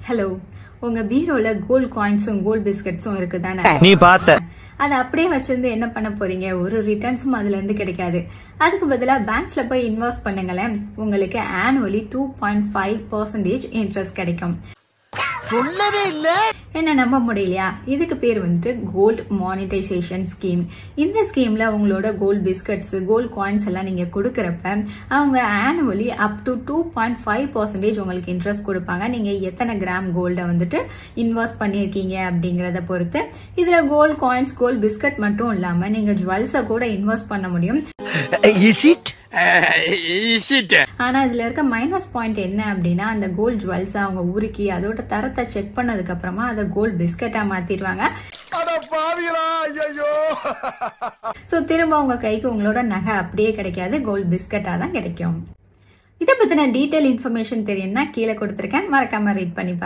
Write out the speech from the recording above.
hello உங்க பீரோல gold காயின்ஸும் gold பிஸ்கட்ஸும் இருக்கு தானே நீ பார்த்த அதை அப்படியே வச்சிருந்து என்ன பண்ண போறீங்க ஒரு ரிட்டர்ன்ஸும் அதுல இருந்து கிடைக்காது அதுக்கு பதிலா பேங்க்ஸ்ல போய் இன்வெஸ்ட் பண்ணுங்களேன் உங்களுக்கு annually two point five percentage interest கிடைக்கும் சொல்லவே இல்ல என்ன நம்ப முடியலையா இதுக்கு பேர் வந்துட்டு கோல்ட் மானிட்டைசேஷன் ஸ்கீம் இந்த ஸ்கீம்ல உங்களோட கோல்ட் பிஸ்கட்ஸ் கோல்ட் காயின்ஸ் எல்லாம் நீங்க கொடுக்கறப்ப அவங்க annually up to two point five percentage உங்களுக்கு இன்ட்ரெஸ்ட் கொடுப்பாங்க நீங்க எத்தனை கிராம் கோல்டை வந்துட்டு இன்வெஸ்ட் பண்ணியிருக்கீங்க அப்படிங்கறத பொறுத்து இதுல கோல்ட் காயின்ஸ் கோல்ட் பிஸ்கட் மட்டும் இல்லாம நீங்க ஜுவல்ஸை கூட இன்வெஸ்ட் பண்ண முடியும் இஸ் இட் ஆனா இதுல இருக்க மைனஸ் பாயிண்ட் என்ன அப்படின்னா அந்த கோல்ட் ஜுவல்ஸ் அவங்க உருக்கி அதோட தரத்தை செக் பண்ணதுக்கு அப்புறமா அதை கோல்ட் பிஸ்கட்டா மாத்திடுவாங்க ஸோ திரும்ப உங்க கைக்கு உங்களோட நகை அப்படியே கிடைக்காது கோல்ட் பிஸ்கட்டா தான் கிடைக்கும் இதை பத்தின டீட்டெயில் இன்ஃபர்மேஷன் தெரியும்னா கீழே கொடுத்துருக்கேன் மறக்காம ரீட் பண்ணி பாருங்க